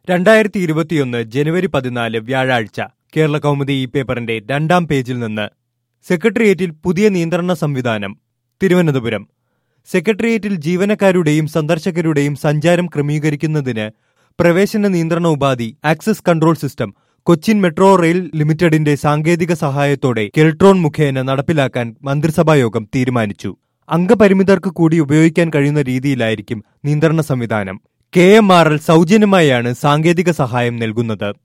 രണ്ടായിരത്തി ഇരുപത്തിയൊന്ന് ജനുവരി പതിനാല് വ്യാഴാഴ്ച കേരള കൗമുദി ഈ പേപ്പറിന്റെ രണ്ടാം പേജിൽ നിന്ന് സെക്രട്ടേറിയറ്റിൽ പുതിയ നിയന്ത്രണ സംവിധാനം തിരുവനന്തപുരം സെക്രട്ടേറിയറ്റിൽ ജീവനക്കാരുടെയും സന്ദർശകരുടെയും സഞ്ചാരം ക്രമീകരിക്കുന്നതിന് പ്രവേശന നിയന്ത്രണ ഉപാധി access control system Cochin metro rail ലിമിറ്റഡിന്റെ സാങ്കേതിക സഹായത്തോടെ കെൽട്രോൺ മുഖേന നടപ്പിലാക്കാൻ മന്ത്രിസഭായോഗം തീരുമാനിച്ചു അംഗപരിമിതർക്ക് കൂടി ഉപയോഗിക്കാൻ കഴിയുന്ന രീതിയിലായിരിക്കും നിയന്ത്രണ സംവിധാനം കെ എം ആർ എൽ സൗജന്യമായാണ് സാങ്കേതിക സഹായം നൽകുന്നത്